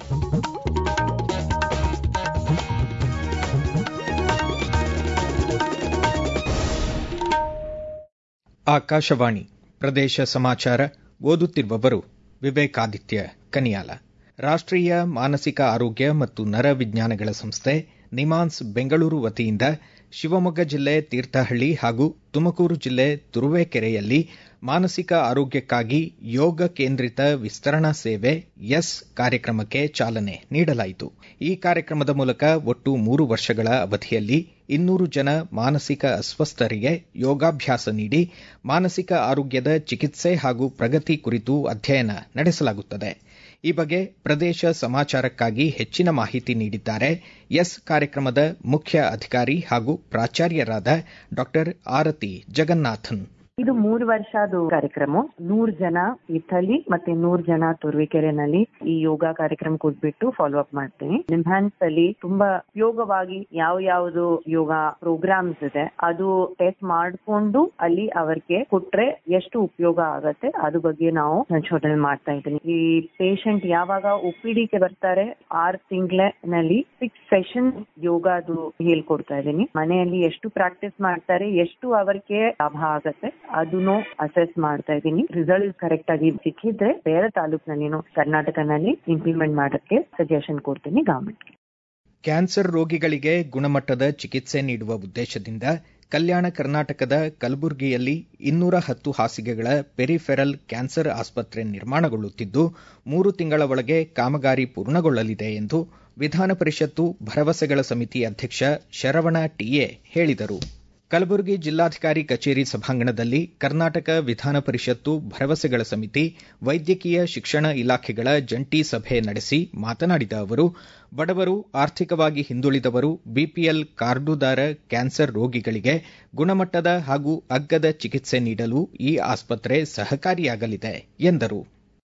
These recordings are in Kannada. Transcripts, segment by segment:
ಆಕಾಶವಾಣಿ ಪ್ರದೇಶ ಸಮಾಚಾರ ಓದುತ್ತಿರುವವರು ವಿವೇಕಾದಿತ್ಯ ಕನಿಯಾಲ ರಾಷ್ಟ್ರೀಯ ಮಾನಸಿಕ ಆರೋಗ್ಯ ಮತ್ತು ನರ ವಿಜ್ಞಾನಗಳ ಸಂಸ್ಥೆ ನಿಮಾನ್ಸ್ ಬೆಂಗಳೂರು ವತಿಯಿಂದ ಶಿವಮೊಗ್ಗ ಜಿಲ್ಲೆ ತೀರ್ಥಹಳ್ಳಿ ಹಾಗೂ ತುಮಕೂರು ಜಿಲ್ಲೆ ತುರುವೇಕೆರೆಯಲ್ಲಿ ಮಾನಸಿಕ ಆರೋಗ್ಯಕ್ಕಾಗಿ ಯೋಗ ಕೇಂದ್ರಿತ ವಿಸ್ತರಣಾ ಸೇವೆ ಯಸ್ ಕಾರ್ಯಕ್ರಮಕ್ಕೆ ಚಾಲನೆ ನೀಡಲಾಯಿತು ಈ ಕಾರ್ಯಕ್ರಮದ ಮೂಲಕ ಒಟ್ಟು ಮೂರು ವರ್ಷಗಳ ಅವಧಿಯಲ್ಲಿ ಇನ್ನೂರು ಜನ ಮಾನಸಿಕ ಅಸ್ವಸ್ಥರಿಗೆ ಯೋಗಾಭ್ಯಾಸ ನೀಡಿ ಮಾನಸಿಕ ಆರೋಗ್ಯದ ಚಿಕಿತ್ಸೆ ಹಾಗೂ ಪ್ರಗತಿ ಕುರಿತು ಅಧ್ಯಯನ ನಡೆಸಲಾಗುತ್ತದೆ ಈ ಬಗ್ಗೆ ಪ್ರದೇಶ ಸಮಾಚಾರಕ್ಕಾಗಿ ಹೆಚ್ಚಿನ ಮಾಹಿತಿ ನೀಡಿದ್ದಾರೆ ಎಸ್ ಕಾರ್ಯಕ್ರಮದ ಮುಖ್ಯ ಅಧಿಕಾರಿ ಹಾಗೂ ಪ್ರಾಚಾರ್ಯರಾದ ಡಾ ಆರತಿ ಜಗನ್ನಾಥನ್ ಇದು ಮೂರು ವರ್ಷದ ಕಾರ್ಯಕ್ರಮ ನೂರ್ ಜನ ತೀರ್ಥಹಳ್ಳಿ ಮತ್ತೆ ನೂರ್ ಜನ ತುರುವೇಕೆರೆನಲ್ಲಿ ಈ ಯೋಗ ಕಾರ್ಯಕ್ರಮ ಕೊಟ್ಬಿಟ್ಟು ಫಾಲೋ ಅಪ್ ಮಾಡ್ತೀನಿ ನಿಮ್ಹಾನ್ಸ್ ಅಲ್ಲಿ ತುಂಬಾ ಉಪಯೋಗವಾಗಿ ಯಾವ ಯಾವ್ದು ಯೋಗ ಪ್ರೋಗ್ರಾಮ್ಸ್ ಇದೆ ಅದು ಟೆಸ್ಟ್ ಮಾಡ್ಕೊಂಡು ಅಲ್ಲಿ ಅವ್ರಿಗೆ ಕೊಟ್ರೆ ಎಷ್ಟು ಉಪಯೋಗ ಆಗತ್ತೆ ಅದ್ರ ಬಗ್ಗೆ ನಾವು ಸಂಶೋಧನೆ ಮಾಡ್ತಾ ಇದ್ದೀನಿ ಈ ಪೇಷಂಟ್ ಯಾವಾಗ ಒಪಿಡಿಗೆ ಬರ್ತಾರೆ ಆರ್ ತಿಂಗಳಲ್ಲಿ ಸಿಕ್ಸ್ ಸೆಷನ್ ಯೋಗದು ಹೇಳ್ಕೊಡ್ತಾ ಇದ್ದೀನಿ ಮನೆಯಲ್ಲಿ ಎಷ್ಟು ಪ್ರಾಕ್ಟೀಸ್ ಮಾಡ್ತಾರೆ ಎಷ್ಟು ಅವರಿಗೆ ಲಾಭ ಆಗತ್ತೆ ಅದನ್ನು ಅಸೆಸ್ ಮಾಡ್ತಾ ಇದ್ದೀನಿ ರಿಸಲ್ಟ್ ಕರೆಕ್ಟ್ ಆಗಿ ಸಿಕ್ಕಿದ್ರೆ ಬೇರೆ ತಾಲೂಕಿನಲ್ಲಿ ಕರ್ನಾಟಕನಲ್ಲಿ ಇಂಪ್ಲಿಮೆಂಟ್ ಮಾಡೋಕ್ಕೆ ಸಜೆಷನ್ ಕೊಡ್ತೀನಿ ಗವರ್ಮೆಂಟ್ಗೆ ಕ್ಯಾನ್ಸರ್ ರೋಗಿಗಳಿಗೆ ಗುಣಮಟ್ಟದ ಚಿಕಿತ್ಸೆ ನೀಡುವ ಉದ್ದೇಶದಿಂದ ಕಲ್ಯಾಣ ಕರ್ನಾಟಕದ ಕಲಬುರಗಿಯಲ್ಲಿ ಇನ್ನೂರ ಹತ್ತು ಹಾಸಿಗೆಗಳ ಪೆರಿಫೆರಲ್ ಕ್ಯಾನ್ಸರ್ ಆಸ್ಪತ್ರೆ ನಿರ್ಮಾಣಗೊಳ್ಳುತ್ತಿದ್ದು ಮೂರು ತಿಂಗಳ ಒಳಗೆ ಕಾಮಗಾರಿ ಪೂರ್ಣಗೊಳ್ಳಲಿದೆ ಎಂದು ವಿಧಾನ ಪರಿಷತ್ತು ಭರವಸೆಗಳ ಸಮಿತಿ ಅಧ್ಯಕ್ಷ ಶರವಣ ಟಿಎ ಹೇಳಿದರು ಕಲಬುರಗಿ ಜಿಲ್ಲಾಧಿಕಾರಿ ಕಚೇರಿ ಸಭಾಂಗಣದಲ್ಲಿ ಕರ್ನಾಟಕ ವಿಧಾನ ಪರಿಷತ್ತು ಭರವಸೆಗಳ ಸಮಿತಿ ವೈದ್ಯಕೀಯ ಶಿಕ್ಷಣ ಇಲಾಖೆಗಳ ಜಂಟಿ ಸಭೆ ನಡೆಸಿ ಮಾತನಾಡಿದ ಅವರು ಬಡವರು ಆರ್ಥಿಕವಾಗಿ ಹಿಂದುಳಿದವರು ಬಿಪಿಎಲ್ ಕಾರ್ಡುದಾರ ಕ್ಯಾನ್ಸರ್ ರೋಗಿಗಳಿಗೆ ಗುಣಮಟ್ಟದ ಹಾಗೂ ಅಗ್ಗದ ಚಿಕಿತ್ಸೆ ನೀಡಲು ಈ ಆಸ್ಪತ್ರೆ ಸಹಕಾರಿಯಾಗಲಿದೆ ಎಂದರು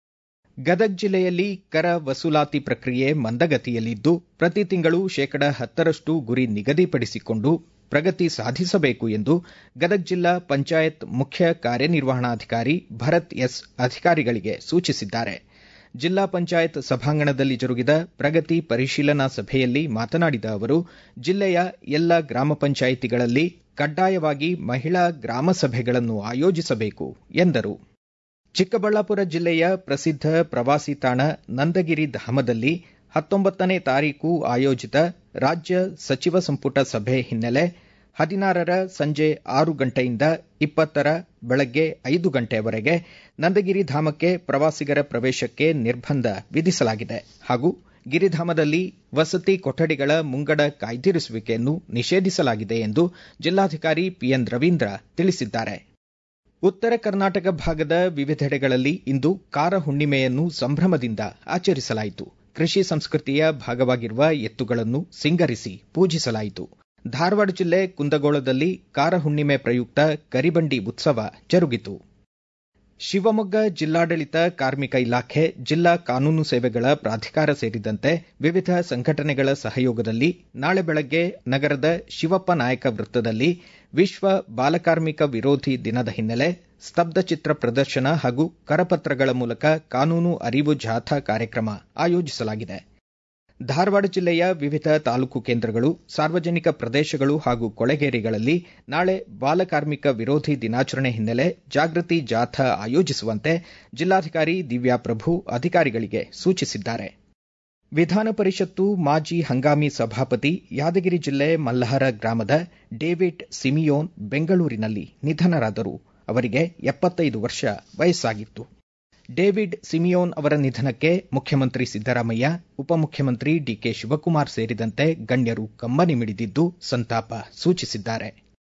ಗದಗ ಜಿಲ್ಲೆಯಲ್ಲಿ ಕರ ವಸೂಲಾತಿ ಪ್ರಕ್ರಿಯೆ ಮಂದಗತಿಯಲ್ಲಿದ್ದು ಪ್ರತಿ ತಿಂಗಳು ಶೇಕಡ ಹತ್ತರಷ್ಟು ಗುರಿ ನಿಗದಿಪಡಿಸಿಕೊಂಡು ಪ್ರಗತಿ ಸಾಧಿಸಬೇಕು ಎಂದು ಗದಗ ಜಿಲ್ಲಾ ಪಂಚಾಯತ್ ಮುಖ್ಯ ಕಾರ್ಯನಿರ್ವಹಣಾಧಿಕಾರಿ ಭರತ್ ಎಸ್ ಅಧಿಕಾರಿಗಳಿಗೆ ಸೂಚಿಸಿದ್ದಾರೆ ಜಿಲ್ಲಾ ಪಂಚಾಯತ್ ಸಭಾಂಗಣದಲ್ಲಿ ಜರುಗಿದ ಪ್ರಗತಿ ಪರಿಶೀಲನಾ ಸಭೆಯಲ್ಲಿ ಮಾತನಾಡಿದ ಅವರು ಜಿಲ್ಲೆಯ ಎಲ್ಲ ಗ್ರಾಮ ಪಂಚಾಯಿತಿಗಳಲ್ಲಿ ಕಡ್ಡಾಯವಾಗಿ ಮಹಿಳಾ ಗ್ರಾಮ ಸಭೆಗಳನ್ನು ಆಯೋಜಿಸಬೇಕು ಎಂದರು ಚಿಕ್ಕಬಳ್ಳಾಪುರ ಜಿಲ್ಲೆಯ ಪ್ರಸಿದ್ಧ ಪ್ರವಾಸಿ ತಾಣ ನಂದಗಿರಿ ಧಾಮದಲ್ಲಿ ಹತ್ತೊಂಬತ್ತನೇ ತಾರೀಕು ಆಯೋಜಿತ ರಾಜ್ಯ ಸಚಿವ ಸಂಪುಟ ಸಭೆ ಹಿನ್ನೆಲೆ ಹದಿನಾರರ ಸಂಜೆ ಆರು ಗಂಟೆಯಿಂದ ಇಪ್ಪತ್ತರ ಬೆಳಗ್ಗೆ ಐದು ಗಂಟೆಯವರೆಗೆ ನಂದಗಿರಿ ಧಾಮಕ್ಕೆ ಪ್ರವಾಸಿಗರ ಪ್ರವೇಶಕ್ಕೆ ನಿರ್ಬಂಧ ವಿಧಿಸಲಾಗಿದೆ ಹಾಗೂ ಗಿರಿಧಾಮದಲ್ಲಿ ವಸತಿ ಕೊಠಡಿಗಳ ಮುಂಗಡ ಕಾಯ್ದಿರಿಸುವಿಕೆಯನ್ನು ನಿಷೇಧಿಸಲಾಗಿದೆ ಎಂದು ಜಿಲ್ಲಾಧಿಕಾರಿ ಪಿಎನ್ ರವೀಂದ್ರ ತಿಳಿಸಿದ್ದಾರೆ ಉತ್ತರ ಕರ್ನಾಟಕ ಭಾಗದ ವಿವಿಧೆಡೆಗಳಲ್ಲಿ ಇಂದು ಕಾರ ಹುಣ್ಣಿಮೆಯನ್ನು ಸಂಭ್ರಮದಿಂದ ಆಚರಿಸಲಾಯಿತು ಕೃಷಿ ಸಂಸ್ಕೃತಿಯ ಭಾಗವಾಗಿರುವ ಎತ್ತುಗಳನ್ನು ಸಿಂಗರಿಸಿ ಪೂಜಿಸಲಾಯಿತು ಧಾರವಾಡ ಜಿಲ್ಲೆ ಕುಂದಗೋಳದಲ್ಲಿ ಕಾರ ಹುಣ್ಣಿಮೆ ಪ್ರಯುಕ್ತ ಕರಿಬಂಡಿ ಉತ್ಸವ ಜರುಗಿತು ಶಿವಮೊಗ್ಗ ಜಿಲ್ಲಾಡಳಿತ ಕಾರ್ಮಿಕ ಇಲಾಖೆ ಜಿಲ್ಲಾ ಕಾನೂನು ಸೇವೆಗಳ ಪ್ರಾಧಿಕಾರ ಸೇರಿದಂತೆ ವಿವಿಧ ಸಂಘಟನೆಗಳ ಸಹಯೋಗದಲ್ಲಿ ನಾಳೆ ಬೆಳಗ್ಗೆ ನಗರದ ಶಿವಪ್ಪ ನಾಯಕ ವೃತ್ತದಲ್ಲಿ ವಿಶ್ವ ಬಾಲಕಾರ್ಮಿಕ ವಿರೋಧಿ ದಿನದ ಹಿನ್ನೆಲೆ ಸ್ತಬ್ಧಚಿತ್ರ ಪ್ರದರ್ಶನ ಹಾಗೂ ಕರಪತ್ರಗಳ ಮೂಲಕ ಕಾನೂನು ಅರಿವು ಜಾಥಾ ಕಾರ್ಯಕ್ರಮ ಆಯೋಜಿಸಲಾಗಿದೆ ಧಾರವಾಡ ಜಿಲ್ಲೆಯ ವಿವಿಧ ತಾಲೂಕು ಕೇಂದ್ರಗಳು ಸಾರ್ವಜನಿಕ ಪ್ರದೇಶಗಳು ಹಾಗೂ ಕೊಳೆಗೇರಿಗಳಲ್ಲಿ ನಾಳೆ ಬಾಲಕಾರ್ಮಿಕ ವಿರೋಧಿ ದಿನಾಚರಣೆ ಹಿನ್ನೆಲೆ ಜಾಗೃತಿ ಜಾಥಾ ಆಯೋಜಿಸುವಂತೆ ಜಿಲ್ಲಾಧಿಕಾರಿ ದಿವ್ಯಾ ಪ್ರಭು ಅಧಿಕಾರಿಗಳಿಗೆ ಸೂಚಿಸಿದ್ದಾರೆ ವಿಧಾನ ಪರಿಷತ್ತು ಮಾಜಿ ಹಂಗಾಮಿ ಸಭಾಪತಿ ಯಾದಗಿರಿ ಜಿಲ್ಲೆ ಮಲ್ಲಹರ ಗ್ರಾಮದ ಡೇವಿಡ್ ಸಿಮಿಯೋನ್ ಬೆಂಗಳೂರಿನಲ್ಲಿ ನಿಧನರಾದರು ಅವರಿಗೆ ಎಪ್ಪತ್ತೈದು ವರ್ಷ ವಯಸ್ಸಾಗಿತ್ತು ಡೇವಿಡ್ ಸಿಮಿಯೋನ್ ಅವರ ನಿಧನಕ್ಕೆ ಮುಖ್ಯಮಂತ್ರಿ ಸಿದ್ದರಾಮಯ್ಯ ಉಪಮುಖ್ಯಮಂತ್ರಿ ಡಿಕೆ ಶಿವಕುಮಾರ್ ಸೇರಿದಂತೆ ಗಣ್ಯರು ಕಂಬನಿ ಮಿಡಿದಿದ್ದು ಸಂತಾಪ ಸೂಚಿಸಿದ್ದಾರೆ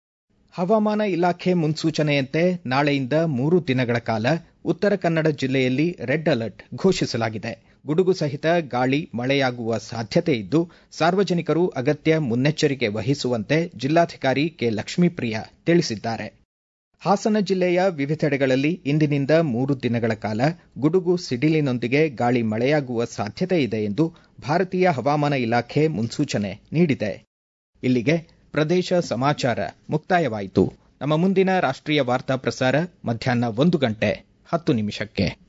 ಹವಾಮಾನ ಇಲಾಖೆ ಮುನ್ಸೂಚನೆಯಂತೆ ನಾಳೆಯಿಂದ ಮೂರು ದಿನಗಳ ಕಾಲ ಉತ್ತರ ಕನ್ನಡ ಜಿಲ್ಲೆಯಲ್ಲಿ ರೆಡ್ ಅಲರ್ಟ್ ಘೋಷಿಸಲಾಗಿದೆ ಗುಡುಗು ಸಹಿತ ಗಾಳಿ ಮಳೆಯಾಗುವ ಸಾಧ್ಯತೆ ಇದ್ದು ಸಾರ್ವಜನಿಕರು ಅಗತ್ಯ ಮುನ್ನೆಚ್ಚರಿಕೆ ವಹಿಸುವಂತೆ ಜಿಲ್ಲಾಧಿಕಾರಿ ಕೆ ಲಕ್ಷ್ಮೀಪ್ರಿಯ ತಿಳಿಸಿದ್ದಾರೆ ಹಾಸನ ಜಿಲ್ಲೆಯ ವಿವಿಧೆಡೆಗಳಲ್ಲಿ ಇಂದಿನಿಂದ ಮೂರು ದಿನಗಳ ಕಾಲ ಗುಡುಗು ಸಿಡಿಲಿನೊಂದಿಗೆ ಗಾಳಿ ಮಳೆಯಾಗುವ ಸಾಧ್ಯತೆ ಇದೆ ಎಂದು ಭಾರತೀಯ ಹವಾಮಾನ ಇಲಾಖೆ ಮುನ್ಸೂಚನೆ ನೀಡಿದೆ ಇಲ್ಲಿಗೆ ಪ್ರದೇಶ ಸಮಾಚಾರ ಮುಕ್ತಾಯವಾಯಿತು ನಮ್ಮ ಮುಂದಿನ ರಾಷ್ಟ್ರೀಯ ವಾರ್ತಾ ಪ್ರಸಾರ ಮಧ್ಯಾಹ್ನ ಒಂದು ಗಂಟೆ ಹತ್ತು ನಿಮಿಷಕ್ಕೆ